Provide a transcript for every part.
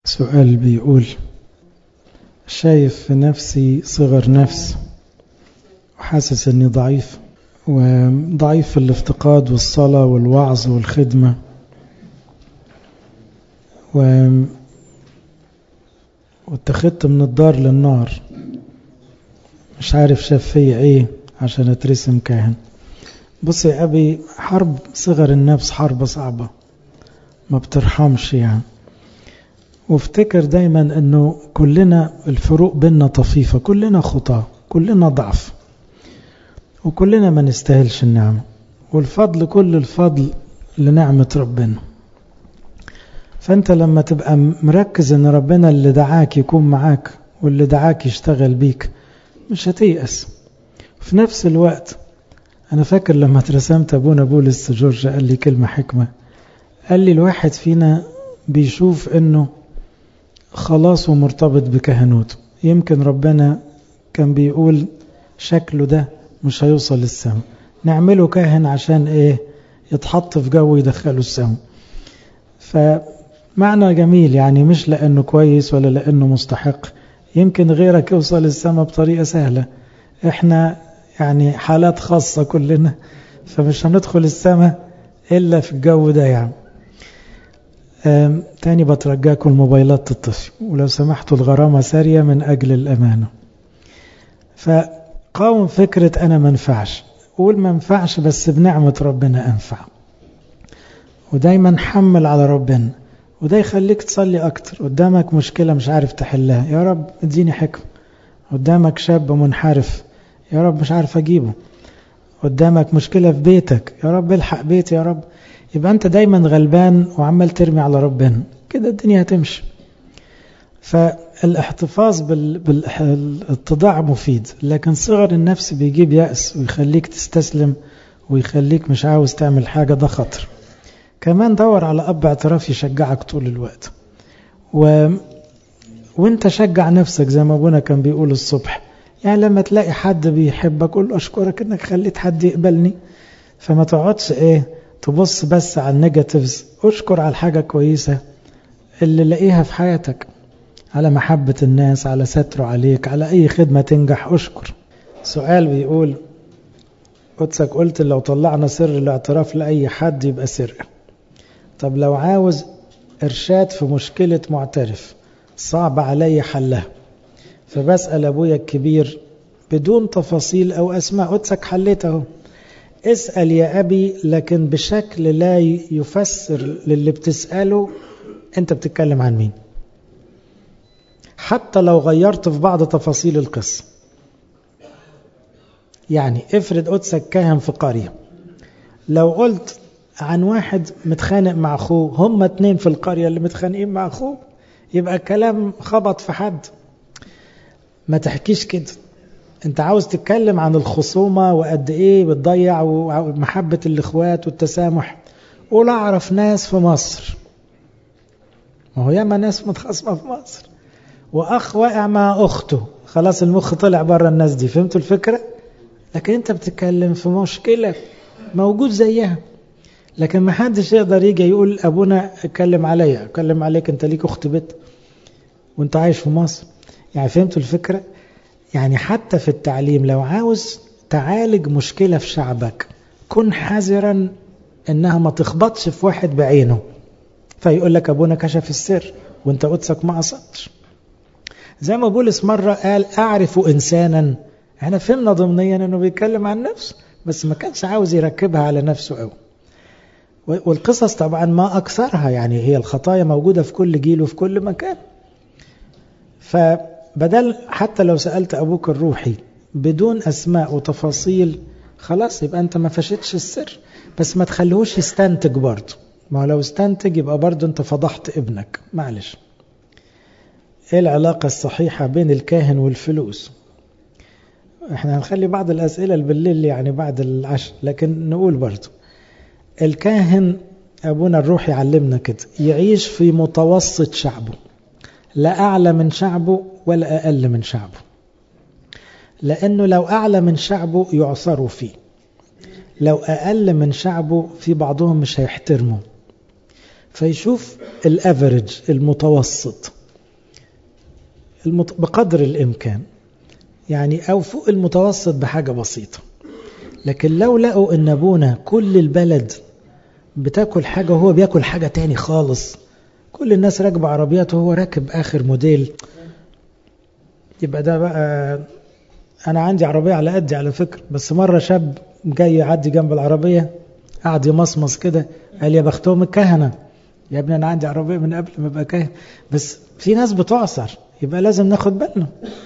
سؤال بيقول شايف في نفسي صغر نفس وحاسس اني ضعيف وضعيف في الافتقاد والصلاة والوعظ والخدمة و واتخذت من الدار للنار مش عارف شاف فيا ايه عشان اترسم كاهن بص يا ابي حرب صغر النفس حرب صعبة ما بترحمش يعني وافتكر دايما انه كلنا الفروق بيننا طفيفة كلنا خطاة كلنا ضعف وكلنا ما نستاهلش النعمة والفضل كل الفضل لنعمة ربنا فانت لما تبقى مركز ان ربنا اللي دعاك يكون معاك واللي دعاك يشتغل بيك مش هتيأس في نفس الوقت انا فاكر لما اترسمت ابونا بولس جورج قال لي كلمة حكمة قال لي الواحد فينا بيشوف انه خلاصه مرتبط بكهنوته يمكن ربنا كان بيقول شكله ده مش هيوصل للسماء نعمله كاهن عشان ايه يتحط في جو يدخله السماء فمعنى جميل يعني مش لانه كويس ولا لانه مستحق يمكن غيرك يوصل للسماء بطريقة سهلة احنا يعني حالات خاصة كلنا فمش هندخل السماء الا في الجو ده يعني تاني بترجاكم الموبايلات تطفي ولو سمحتوا الغرامة سارية من أجل الأمانة فقاوم فكرة أنا منفعش قول منفعش بس بنعمة ربنا أنفع ودايما حمل على ربنا وده يخليك تصلي أكتر قدامك مشكلة مش عارف تحلها يا رب اديني حكمة قدامك شاب منحرف يا رب مش عارف أجيبه قدامك مشكلة في بيتك يا رب الحق بيتي يا رب يبقى أنت دايما غلبان وعمال ترمي على ربنا كده الدنيا هتمشي فالاحتفاظ بالاتضاع مفيد لكن صغر النفس بيجيب يأس ويخليك تستسلم ويخليك مش عاوز تعمل حاجة ده خطر كمان دور على أب اعتراف يشجعك طول الوقت و... وانت شجع نفسك زي ما ابونا كان بيقول الصبح يعني لما تلاقي حد بيحبك قول له اشكرك انك خليت حد يقبلني فما تقعدش ايه تبص بس على النيجاتيفز اشكر على الحاجة كويسة اللي لاقيها في حياتك على محبة الناس على ستره عليك على أي خدمة تنجح أشكر سؤال بيقول قدسك قلت لو طلعنا سر الاعتراف لأي حد يبقى سرقة طب لو عاوز إرشاد في مشكلة معترف صعب علي حلها فبسأل أبويا الكبير بدون تفاصيل أو أسماء قدسك حليته اسأل يا أبي لكن بشكل لا يفسر للي بتسأله أنت بتتكلم عن مين حتى لو غيرت في بعض تفاصيل القصة يعني افرض قدسك كاهن في قرية لو قلت عن واحد متخانق مع أخوه هم اتنين في القرية اللي متخانقين مع أخوه يبقى كلام خبط في حد ما تحكيش كده انت عاوز تتكلم عن الخصومة وقد ايه بتضيع ومحبة الاخوات والتسامح قول اعرف ناس في مصر ما هو ياما ناس متخاصمة في مصر واخ واقع مع اخته خلاص المخ طلع بره الناس دي فهمتوا الفكرة لكن انت بتتكلم في مشكلة موجود زيها لكن ما حدش يقدر يجي يقول ابونا اتكلم عليا اتكلم عليك انت ليك اخت بيت وانت عايش في مصر يعني فهمتوا الفكرة يعني حتى في التعليم لو عاوز تعالج مشكلة في شعبك كن حذرا انها ما تخبطش في واحد بعينه فيقول لك ابونا كشف السر وانت قدسك ما قصدتش زي ما بولس مرة قال اعرف انسانا احنا فهمنا ضمنيا انه بيتكلم عن نفسه بس ما كانش عاوز يركبها على نفسه قوي والقصص طبعا ما اكثرها يعني هي الخطايا موجودة في كل جيل وفي كل مكان فبدل حتى لو سألت أبوك الروحي بدون أسماء وتفاصيل خلاص يبقى أنت ما فشتش السر بس ما تخليهوش يستنتج برضه ما لو استنتج يبقى برضه أنت فضحت ابنك معلش إيه العلاقة الصحيحة بين الكاهن والفلوس احنا هنخلي بعض الأسئلة بالليل يعني بعد العشاء لكن نقول برضه الكاهن أبونا الروح يعلمنا كده يعيش في متوسط شعبه لا أعلى من شعبه ولا أقل من شعبه لأنه لو أعلى من شعبه يعصروا فيه لو أقل من شعبه في بعضهم مش هيحترمه فيشوف الافرج المتوسط المت... بقدر الامكان يعني او فوق المتوسط بحاجة بسيطة لكن لو لقوا ان ابونا كل البلد بتاكل حاجة وهو بياكل حاجة تاني خالص كل الناس راكبة عربيات وهو راكب اخر موديل يبقى ده بقى انا عندي عربية على قدي على فكرة بس مرة شاب جاي يعدي جنب العربية قعد يمصمص كده قال يا بختهم الكهنة يا ابني انا عندي عربية من قبل ما ابقى كاهن بس في ناس بتعصر يبقى لازم ناخد بالنا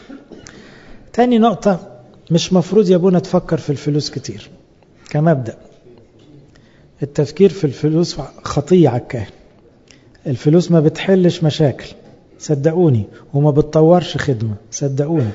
تاني نقطة مش مفروض يا ابونا تفكر في الفلوس كتير كمبدأ التفكير في الفلوس خطية على الكاهن الفلوس ما بتحلش مشاكل صدقوني وما بتطورش خدمة صدقوني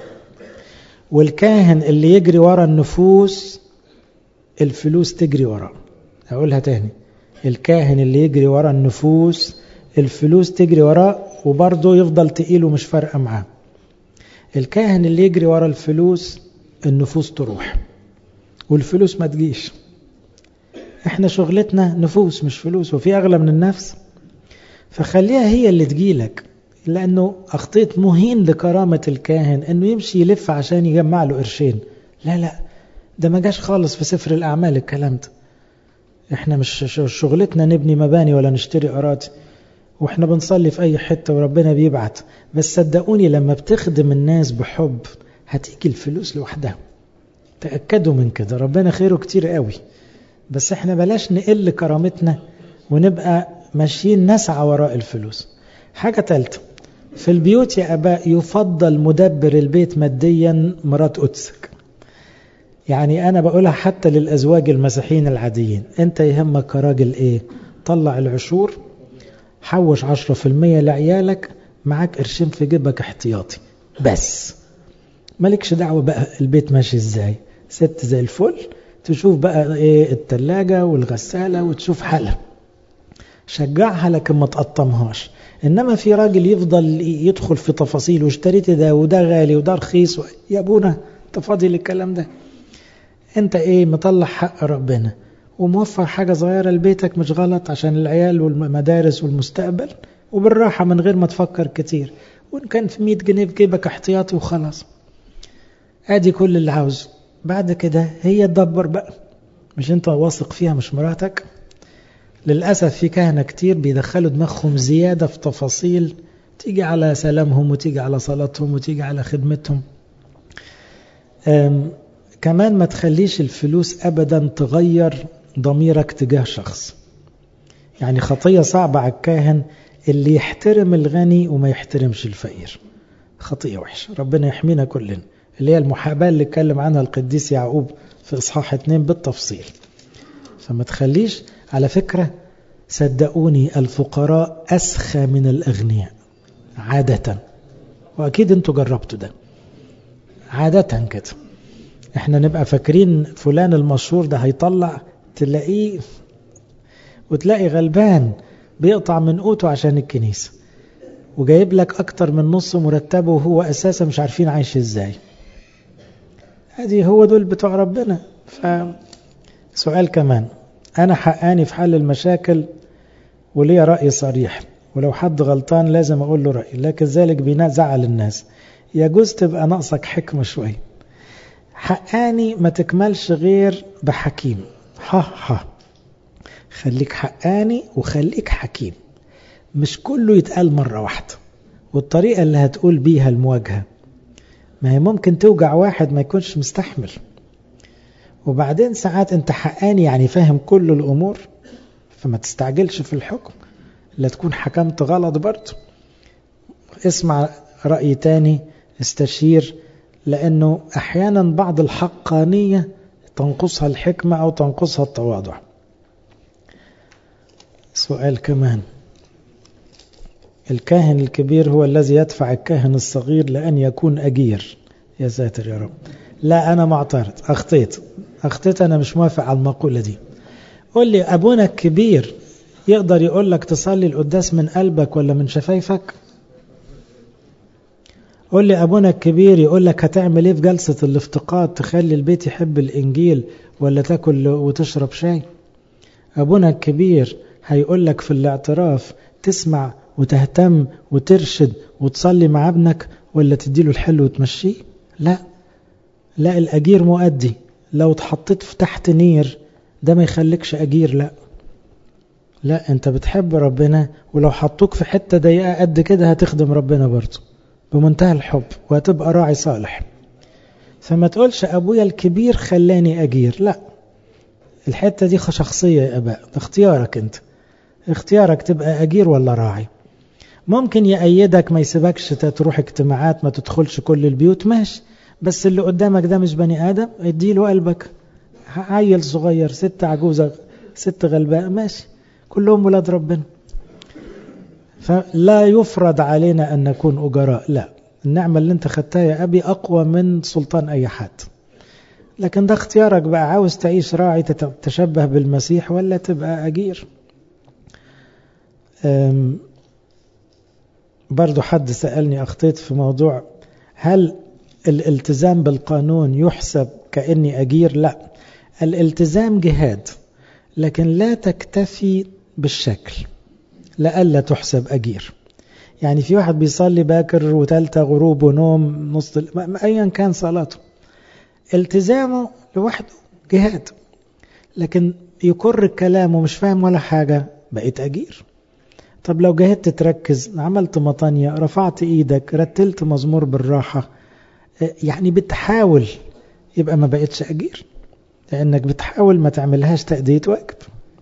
والكاهن اللي يجري ورا النفوس الفلوس تجري وراه أقولها تاني الكاهن اللي يجري ورا النفوس الفلوس تجري وراه وبرضه يفضل تقيل ومش فارقة معاه الكاهن اللي يجري ورا الفلوس النفوس تروح والفلوس ما تجيش احنا شغلتنا نفوس مش فلوس وفي اغلى من النفس فخليها هي اللي تجيلك لانه اخطيت مهين لكرامة الكاهن انه يمشي يلف عشان يجمع له قرشين لا لا ده ما جاش خالص في سفر الاعمال الكلام ده احنا مش شغلتنا نبني مباني ولا نشتري اراضي واحنا بنصلي في اي حتة وربنا بيبعت بس صدقوني لما بتخدم الناس بحب هتيجي الفلوس لوحدها تأكدوا من كده ربنا خيره كتير قوي بس احنا بلاش نقل كرامتنا ونبقى ماشيين نسعى وراء الفلوس حاجة ثالثة في البيوت يا أباء يفضل مدبر البيت ماديا مرات قدسك يعني أنا بقولها حتى للأزواج المسيحيين العاديين أنت يهمك كراجل إيه طلع العشور حوش عشرة في المية لعيالك معاك قرشين في جيبك احتياطي بس مالكش دعوة بقى البيت ماشي ازاي ست زي الفل تشوف بقى ايه التلاجة والغسالة وتشوف حالها شجعها لكن ما تقطمهاش انما في راجل يفضل يدخل في تفاصيل واشتريت ده وده غالي وده رخيص و... يا ابونا انت فاضي للكلام ده انت ايه مطلع حق ربنا وموفر حاجة صغيرة لبيتك مش غلط عشان العيال والمدارس والمستقبل وبالراحة من غير ما تفكر كتير وإن كان في 100 جنيه في جيبك احتياطي وخلاص ادي كل اللي عاوزه بعد كده هي تدبر بقى مش انت واثق فيها مش مراتك للأسف في كهنة كتير بيدخلوا دماغهم زيادة في تفاصيل تيجي على سلامهم وتيجي على صلاتهم وتيجي على خدمتهم كمان ما تخليش الفلوس أبدا تغير ضميرك تجاه شخص يعني خطية صعبة على الكاهن اللي يحترم الغني وما يحترمش الفقير خطية وحشة ربنا يحمينا كلنا اللي هي المحاباة اللي اتكلم عنها القديس يعقوب في إصحاح اتنين بالتفصيل فما تخليش على فكرة صدقوني الفقراء أسخى من الأغنياء عادة وأكيد أنتوا جربتوا ده عادة كده احنا نبقى فاكرين فلان المشهور ده هيطلع تلاقيه وتلاقي غلبان بيقطع من قوته عشان الكنيسة وجايب لك أكتر من نص مرتبه وهو أساسا مش عارفين عايش إزاي هذه هو دول بتوع ربنا فسؤال كمان أنا حقاني في حل المشاكل وليا رأي صريح ولو حد غلطان لازم أقول له رأي لكن ذلك بيزعل الناس يجوز تبقى ناقصك حكمة شوية حقاني ما تكملش غير بحكيم ها ها خليك حقاني وخليك حكيم مش كله يتقال مرة واحدة والطريقة اللي هتقول بيها المواجهة ما هي ممكن توجع واحد ما يكونش مستحمل وبعدين ساعات انت حقاني يعني فاهم كل الأمور فما تستعجلش في الحكم لا تكون حكمت غلط برضه اسمع رأي تاني استشير لأنه أحيانا بعض الحقانية تنقصها الحكمة أو تنقصها التواضع سؤال كمان الكاهن الكبير هو الذي يدفع الكاهن الصغير لأن يكون أجير يا ساتر يا رب لا أنا معترض أخطيت أخطيت أنا مش موافق على المقولة دي قول لي أبونا الكبير يقدر يقول لك تصلي القداس من قلبك ولا من شفايفك قول لي أبونا الكبير يقول لك هتعمل إيه في جلسة الافتقاد تخلي البيت يحب الإنجيل ولا تاكل وتشرب شاي أبونا الكبير هيقول لك في الاعتراف تسمع وتهتم وترشد وتصلي مع ابنك ولا تديله الحلو وتمشيه لا لا الأجير مؤدي لو اتحطيت في تحت نير ده ما يخليكش أجير لا لا انت بتحب ربنا ولو حطوك في حتة ضيقة قد كده هتخدم ربنا برضه بمنتهى الحب وهتبقى راعي صالح فما تقولش أبويا الكبير خلاني أجير لا الحتة دي شخصية يا أباء ده اختيارك أنت اختيارك تبقى أجير ولا راعي ممكن يأيدك ما يسيبكش تروح اجتماعات ما تدخلش كل البيوت ماشي بس اللي قدامك ده مش بني آدم اديله قلبك عيل صغير ست عجوزة ست غلباء ماشي كلهم ولاد ربنا فلا يفرض علينا أن نكون أجراء لا النعمة اللي انت خدتها يا أبي أقوى من سلطان أي حد لكن ده اختيارك بقى عاوز تعيش راعي تتشبه بالمسيح ولا تبقى أجير برضو حد سألني أخطيت في موضوع هل الالتزام بالقانون يحسب كأني أجير لا الالتزام جهاد لكن لا تكتفي بالشكل لألا تحسب أجير يعني في واحد بيصلي باكر وتالتة غروب ونوم نص أيا كان صلاته التزامه لوحده جهاد لكن يكر الكلام ومش فاهم ولا حاجة بقيت أجير طب لو جهدت تركز عملت مطانية رفعت ايدك رتلت مزمور بالراحة يعني بتحاول يبقى ما بقتش أجير لأنك بتحاول ما تعملهاش تأدية واجب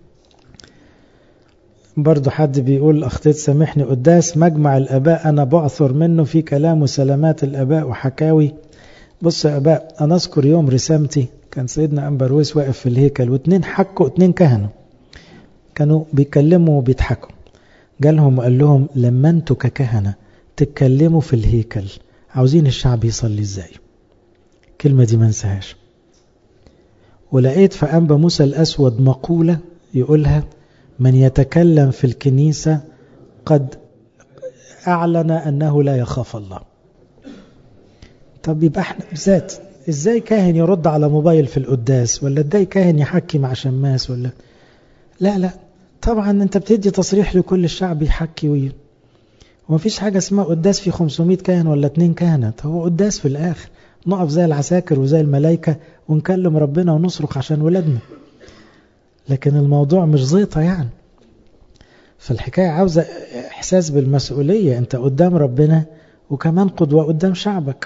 برضو حد بيقول أخطيت سامحني قداس مجمع الأباء أنا بعثر منه في كلام وسلامات الأباء وحكاوي بص يا أباء أنا أذكر يوم رسامتي كان سيدنا أمبرويس واقف في الهيكل واتنين حكوا اتنين كهنة كانوا بيتكلموا وبيضحكوا جالهم وقال لهم لما انتوا ككهنة تتكلموا في الهيكل عاوزين الشعب يصلي ازاي الكلمة دي ما انساهاش ولقيت في أنبا موسى الأسود مقولة يقولها من يتكلم في الكنيسة قد أعلن أنه لا يخاف الله طب يبقى احنا بذات ازاي كاهن يرد على موبايل في القداس ولا ازاي كاهن يحكي مع شماس ولا لا لا طبعا انت بتدي تصريح لكل الشعب يحكي وي ومفيش حاجة اسمها قداس في 500 كاهن ولا اتنين كهنة هو قداس في الآخر نقف زي العساكر وزي الملائكة ونكلم ربنا ونصرخ عشان ولادنا لكن الموضوع مش زيطة يعني فالحكاية عاوزة إحساس بالمسؤولية أنت قدام ربنا وكمان قدوة قدام شعبك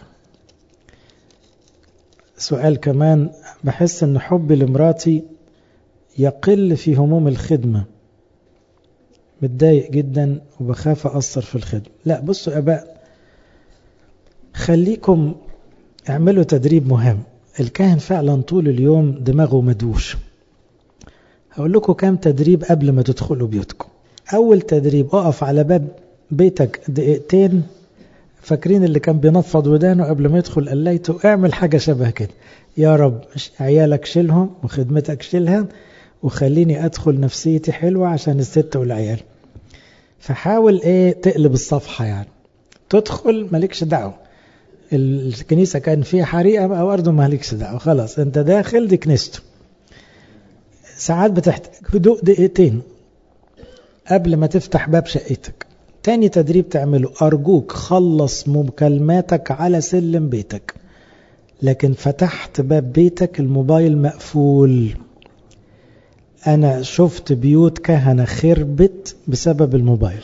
سؤال كمان بحس أن حبي لمراتي يقل في هموم الخدمة متضايق جدا وبخاف أثر في الخدمة لا بصوا يا أباء خليكم اعملوا تدريب مهم الكاهن فعلا طول اليوم دماغه مدوش هقول لكم كام تدريب قبل ما تدخلوا بيوتكم أول تدريب أقف على باب بيتك دقيقتين فاكرين اللي كان بينفض ودانه قبل ما يدخل قليته اعمل حاجة شبه كده يا رب عيالك شيلهم وخدمتك شيلها وخليني أدخل نفسيتي حلوة عشان الست والعيال فحاول ايه تقلب الصفحة يعني تدخل مالكش دعوة الكنيسة كان فيها حريقة بقى برضه مالكش دعوة خلاص انت داخل دي كنيسته ساعات بتحتاج هدوء دقيقتين قبل ما تفتح باب شقتك تاني تدريب تعمله أرجوك خلص مكالماتك على سلم بيتك لكن فتحت باب بيتك الموبايل مقفول أنا شفت بيوت كهنة خربت بسبب الموبايل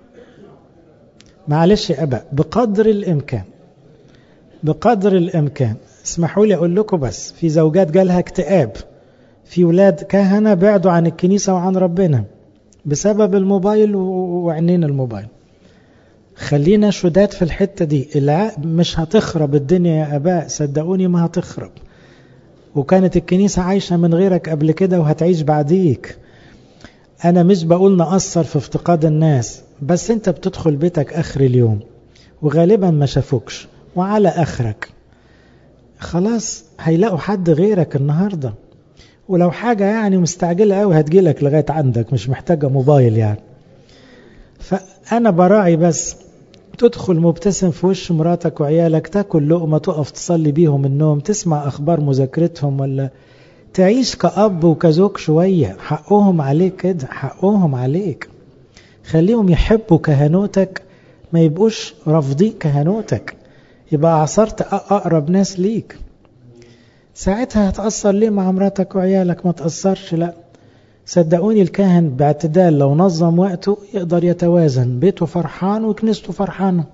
معلش يا أبا بقدر الإمكان بقدر الإمكان اسمحوا لي أقول لكم بس في زوجات جالها اكتئاب في ولاد كهنة بعدوا عن الكنيسة وعن ربنا بسبب الموبايل وعينين الموبايل خلينا شداد في الحتة دي مش هتخرب الدنيا يا أباء صدقوني ما هتخرب وكانت الكنيسة عايشة من غيرك قبل كده وهتعيش بعديك أنا مش بقول نقصر في افتقاد الناس بس أنت بتدخل بيتك آخر اليوم وغالبا ما شافوكش وعلى آخرك خلاص هيلاقوا حد غيرك النهاردة ولو حاجة يعني مستعجلة قوي هتجيلك لغاية عندك مش محتاجة موبايل يعني فأنا براعي بس تدخل مبتسم في وش مراتك وعيالك تاكل لقمة تقف تصلي بيهم النوم تسمع أخبار مذاكرتهم ولا تعيش كأب وكزوج شوية حقهم عليك كده حقهم عليك خليهم يحبوا كهنوتك ما يبقوش رافضين كهنوتك يبقى عصرت أقرب ناس ليك ساعتها هتأثر ليه مع مراتك وعيالك ما تأثرش لا صدقوني الكاهن باعتدال لو نظم وقته يقدر يتوازن بيته فرحان وكنيسته فرحانة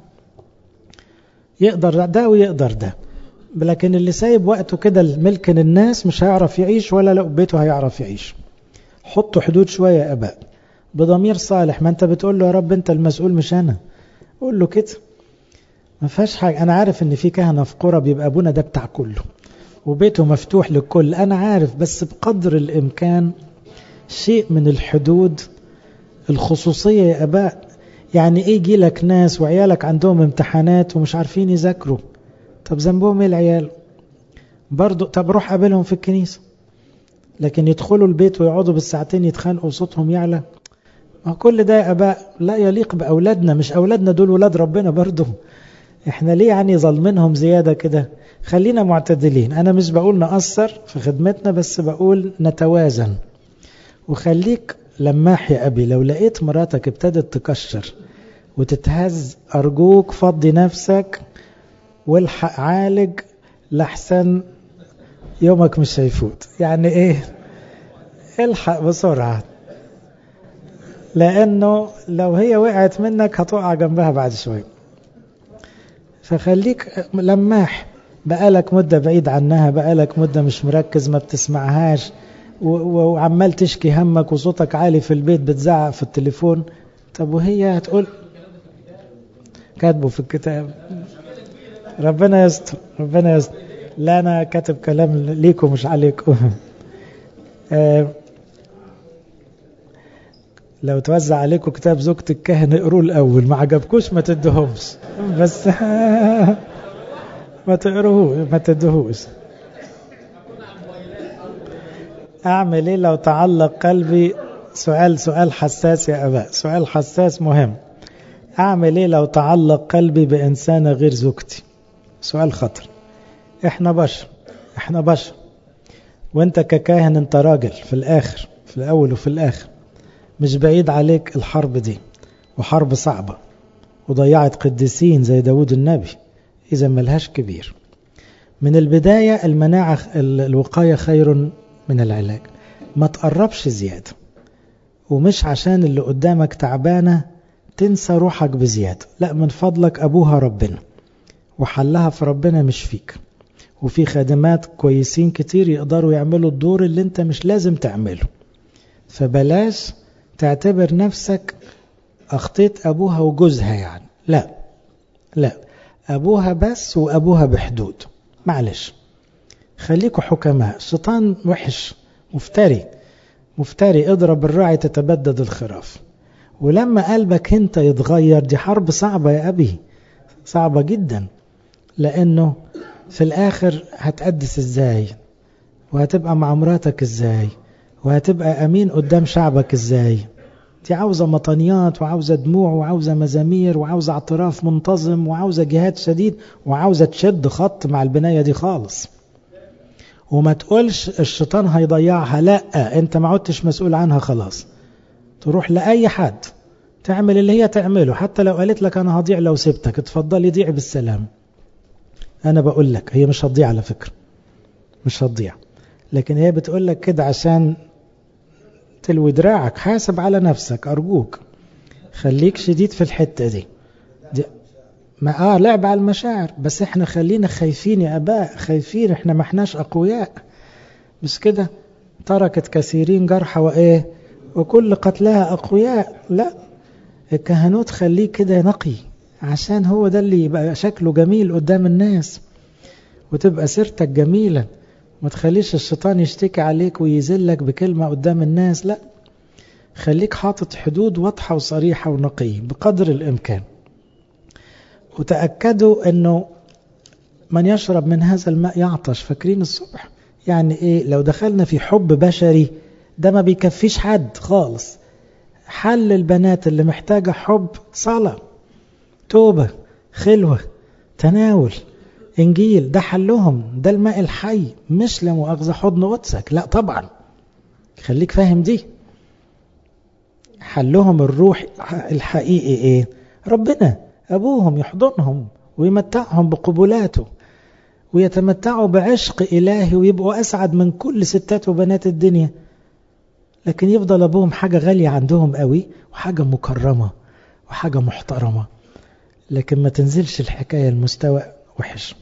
يقدر ده ويقدر ده لكن اللي سايب وقته كده الملك للناس مش هيعرف يعيش ولا لو بيته هيعرف يعيش حطوا حدود شوية يا أباء بضمير صالح ما انت بتقول له يا رب انت المسؤول مش انا قول له كده ما فيهاش حاجة انا عارف ان في كهنة في قرى بيبقى ابونا ده بتاع كله وبيته مفتوح للكل انا عارف بس بقدر الامكان شيء من الحدود الخصوصية يا اباء يعني ايه يجي لك ناس وعيالك عندهم امتحانات ومش عارفين يذاكروا طب ذنبهم ايه العيال برضو طب روح قابلهم في الكنيسة لكن يدخلوا البيت ويقعدوا بالساعتين يتخانقوا وصوتهم يعلى ما كل ده يا اباء لا يليق باولادنا مش اولادنا دول ولاد ربنا برضو احنا ليه يعني ظالمينهم زيادة كده خلينا معتدلين انا مش بقول نقصر في خدمتنا بس بقول نتوازن وخليك لماح يا ابي لو لقيت مراتك ابتدت تكشر وتتهز ارجوك فضي نفسك والحق عالج لحسن يومك مش هيفوت يعني ايه الحق بسرعة لانه لو هي وقعت منك هتقع جنبها بعد شوية فخليك لماح بقالك مدة بعيد عنها بقالك مدة مش مركز ما بتسمعهاش وعمال تشكي همك وصوتك عالي في البيت بتزعق في التليفون طب وهي هتقول كاتبه في الكتاب ربنا يستر ربنا يستر لا انا كاتب كلام ليكم مش عليكم آه لو توزع عليكم كتاب زوجة الكاهن اقروه الاول ما عجبكوش ما تدهمش بس ما تقروه ما تدهوش اعمل ايه لو تعلق قلبي سؤال سؤال حساس يا اباء سؤال حساس مهم اعمل ايه لو تعلق قلبي بانسانه غير زوجتي سؤال خطر احنا بشر احنا بشر وانت ككاهن انت راجل في الاخر في الاول وفي الاخر مش بعيد عليك الحرب دي وحرب صعبة وضيعت قديسين زي داود النبي اذا ملهاش كبير من البداية المناعة الوقاية خير من العلاج ما تقربش زيادة ومش عشان اللي قدامك تعبانة تنسى روحك بزيادة لا من فضلك أبوها ربنا وحلها في ربنا مش فيك وفي خادمات كويسين كتير يقدروا يعملوا الدور اللي انت مش لازم تعمله فبلاش تعتبر نفسك أخطيت أبوها وجوزها يعني لا لا أبوها بس وأبوها بحدود معلش خليكوا حكماء الشيطان وحش مفتري مفتري اضرب الراعي تتبدد الخراف ولما قلبك انت يتغير دي حرب صعبة يا أبي صعبة جدا لأنه في الآخر هتقدس ازاي وهتبقى مع مراتك ازاي وهتبقى أمين قدام شعبك ازاي دي عاوزة مطنيات وعاوزة دموع وعاوزة مزامير وعاوزة اعتراف منتظم وعاوزة جهاد شديد وعاوزة تشد خط مع البناية دي خالص وما تقولش الشيطان هيضيعها لا انت ما عدتش مسؤول عنها خلاص تروح لأي حد تعمل اللي هي تعمله حتى لو قالت لك انا هضيع لو سبتك اتفضلي ضيع بالسلام انا بقول لك هي مش هتضيع على فكرة مش هتضيع لكن هي بتقول لك كده عشان تلوي دراعك حاسب على نفسك أرجوك خليك شديد في الحتة دي, دي ما آه لعب على المشاعر بس احنا خلينا خايفين يا أباء خايفين احنا ما احناش أقوياء بس كده تركت كثيرين جرحى وإيه وكل قتلها أقوياء لا الكهنوت خليه كده نقي عشان هو ده اللي يبقى شكله جميل قدام الناس وتبقى سيرتك جميلة ما تخليش الشيطان يشتكي عليك ويذلك بكلمة قدام الناس لا خليك حاطط حدود واضحة وصريحة ونقية بقدر الإمكان وتأكدوا أنه من يشرب من هذا الماء يعطش فاكرين الصبح يعني إيه لو دخلنا في حب بشري ده ما بيكفيش حد خالص حل البنات اللي محتاجة حب صلاة توبة خلوة تناول إنجيل ده حلهم ده الماء الحي مش لا مؤاخذة حضن قدسك لا طبعا خليك فاهم دي حلهم الروح الحقيقي ايه ربنا ابوهم يحضنهم ويمتعهم بقبلاته ويتمتعوا بعشق الهي ويبقوا اسعد من كل ستات وبنات الدنيا لكن يفضل ابوهم حاجة غالية عندهم قوي وحاجة مكرمة وحاجة محترمة لكن ما تنزلش الحكاية المستوى وحش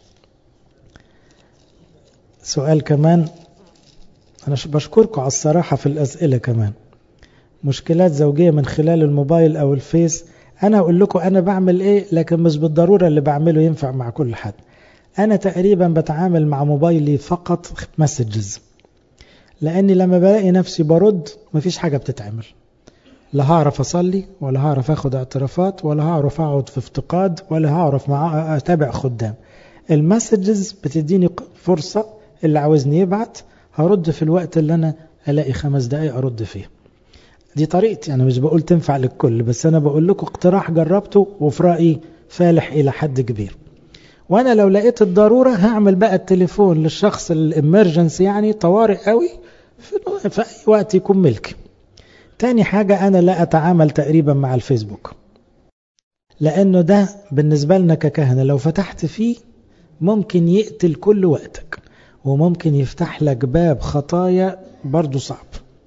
سؤال كمان أنا بشكركم على الصراحة في الأسئلة كمان مشكلات زوجية من خلال الموبايل أو الفيس أنا أقول لكم أنا بعمل إيه لكن مش بالضرورة اللي بعمله ينفع مع كل حد أنا تقريبا بتعامل مع موبايلي فقط مسجز لأني لما بلاقي نفسي برد مفيش حاجة بتتعمل لا هعرف أصلي ولا هعرف أخد اعترافات ولا هعرف أقعد في افتقاد ولا هعرف مع أتابع خدام المسجز بتديني فرصة اللي عاوزني يبعت هرد في الوقت اللي أنا ألاقي خمس دقايق أرد فيه دي طريقتي أنا مش بقول تنفع للكل بس أنا بقول لكم اقتراح جربته وفي رأيي فالح إلى حد كبير وأنا لو لقيت الضرورة هعمل بقى التليفون للشخص الامرجنسي يعني طوارئ قوي في أي وقت يكون ملكي تاني حاجة أنا لا أتعامل تقريبا مع الفيسبوك لأنه ده بالنسبة لنا ككهنة لو فتحت فيه ممكن يقتل كل وقتك وممكن يفتح لك باب خطايا برضو صعب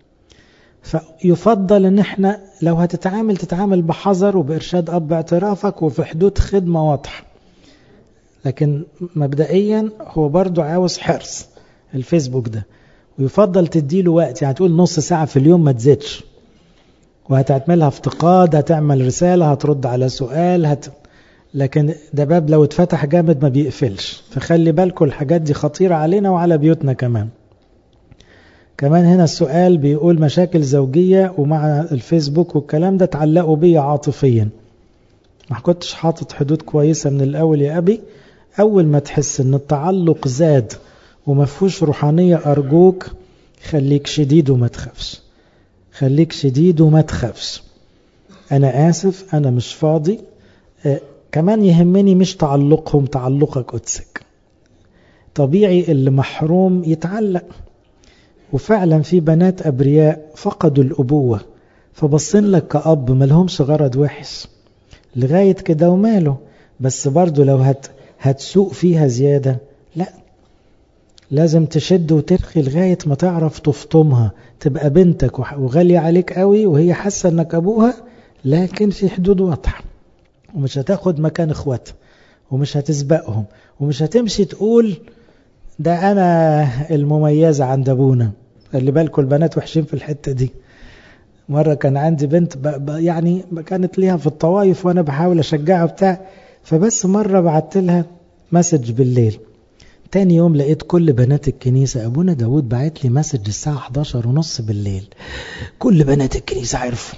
فيفضل ان احنا لو هتتعامل تتعامل بحذر وبإرشاد أب اعترافك وفي حدود خدمة واضحة لكن مبدئيا هو برضو عاوز حرص الفيسبوك ده ويفضل تديله وقت يعني تقول نص ساعة في اليوم ما تزيدش وهتعملها افتقاد هتعمل رسالة هترد على سؤال هت... لكن ده باب لو اتفتح جامد ما بيقفلش فخلي بالكم الحاجات دي خطيرة علينا وعلى بيوتنا كمان كمان هنا السؤال بيقول مشاكل زوجية ومع الفيسبوك والكلام ده تعلقوا بيا عاطفيا ما كنتش حاطط حدود كويسة من الأول يا أبي أول ما تحس أن التعلق زاد وما فيهوش روحانية أرجوك خليك شديد وما تخافش خليك شديد وما تخافش أنا آسف أنا مش فاضي آه كمان يهمني مش تعلقهم تعلقك قدسك طبيعي اللي محروم يتعلق وفعلا في بنات أبرياء فقدوا الأبوة فبصين لك كأب ملهمش غرض وحش لغاية كده وماله بس برضو لو هت هتسوق فيها زيادة لا لازم تشد وترخي لغاية ما تعرف تفطمها تبقى بنتك وغالية عليك قوي وهي حاسة انك ابوها لكن في حدود واضحة ومش هتاخد مكان اخواتها ومش هتسبقهم ومش هتمشي تقول ده انا المميزة عند ابونا خلي بالكم البنات وحشين في الحتة دي مرة كان عندي بنت ب... ب... يعني كانت ليها في الطوايف وانا بحاول اشجعها بتاع فبس مرة بعت لها مسج بالليل تاني يوم لقيت كل بنات الكنيسة أبونا داود بعت لي مسج الساعة 11 ونص بالليل كل بنات الكنيسة عرفوا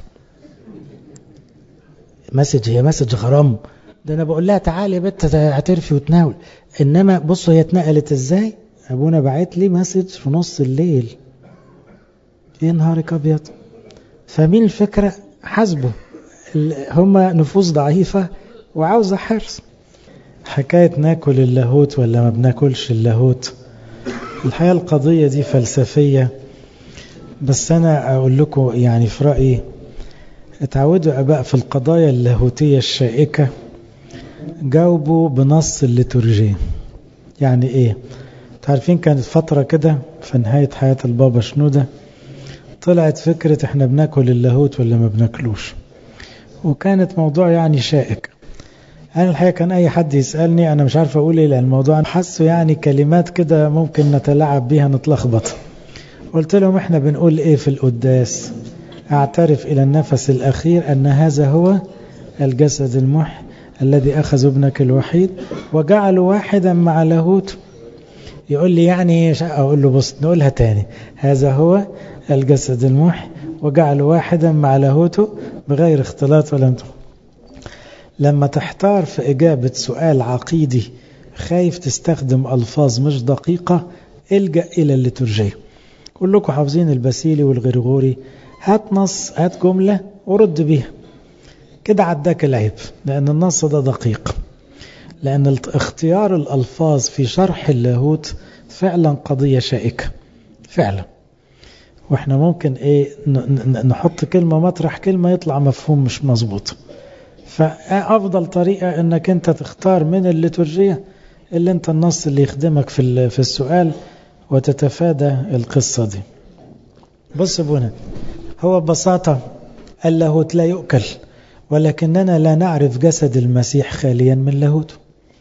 مسج هي مسج غرام ده أنا بقول لها تعالي يا بنت اعترفي وتناول إنما بصوا هي اتنقلت إزاي أبونا بعت لي مسج في نص الليل إيه نهارك أبيض فمين الفكرة حسبه هما نفوس ضعيفة وعاوزة حرص حكاية ناكل اللاهوت ولا ما بناكلش اللاهوت الحقيقة القضية دي فلسفية بس أنا أقول لكم يعني في رأيي اتعودوا أباء في القضايا اللاهوتية الشائكة جاوبوا بنص الليتورجية يعني إيه تعرفين كانت فترة كده في نهاية حياة البابا شنودة طلعت فكرة احنا بناكل اللاهوت ولا ما بناكلوش وكانت موضوع يعني شائك أنا الحقيقة كان أي حد يسألني أنا مش عارف أقول إيه لأن الموضوع حسه يعني كلمات كده ممكن نتلاعب بيها نتلخبط قلت لهم إحنا بنقول إيه في القداس أعترف إلى النفس الأخير أن هذا هو الجسد المح الذي أخذ ابنك الوحيد وجعله واحدا مع لاهوت يقول لي يعني أقول له بص نقولها تاني هذا هو الجسد المح وجعله واحدا مع لاهوته بغير اختلاط ولا انتم لما تحتار في إجابة سؤال عقيدي خايف تستخدم ألفاظ مش دقيقة الجأ إلى الليتورجية كلكم حافظين البسيلي والغرغوري هات نص هات جملة ورد بيها كده عداك العيب لأن النص ده دقيق لأن اختيار الألفاظ في شرح اللاهوت فعلا قضية شائكة فعلا واحنا ممكن ايه نحط كلمة مطرح كلمة يطلع مفهوم مش مظبوط فأفضل طريقة انك انت تختار من الليتورجية اللي انت النص اللي يخدمك في في السؤال وتتفادى القصة دي بص ابونا هو ببساطة اللاهوت لا يؤكل ولكننا لا نعرف جسد المسيح خاليا من لاهوته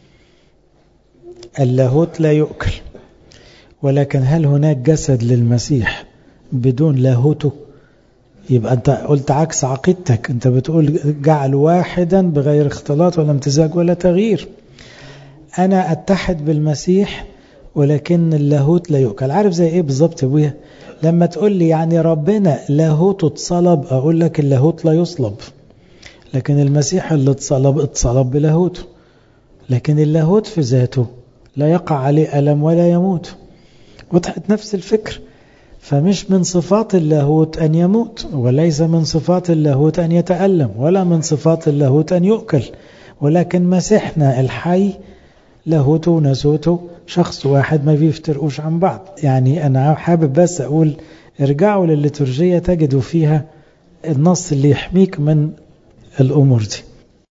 اللاهوت لا يؤكل ولكن هل هناك جسد للمسيح بدون لاهوته يبقى انت قلت عكس عقيدتك انت بتقول جعل واحدا بغير اختلاط ولا امتزاج ولا تغيير انا اتحد بالمسيح ولكن اللاهوت لا يؤكل عارف زي ايه بالظبط يا ابويا لما تقول لي يعني ربنا لاهوته اتصلب اقول لك اللاهوت لا يصلب لكن المسيح اللي اتصلب اتصلب بلاهوته لكن اللاهوت في ذاته لا يقع عليه ألم ولا يموت وضحت نفس الفكر فمش من صفات اللاهوت أن يموت وليس من صفات اللاهوت أن يتألم ولا من صفات اللاهوت أن يؤكل ولكن مسيحنا الحي لاهوته ونسوته شخص واحد ما بيفترقوش عن بعض يعني أنا حابب بس أقول ارجعوا للليتورجية تجدوا فيها النص اللي يحميك من الأمور دي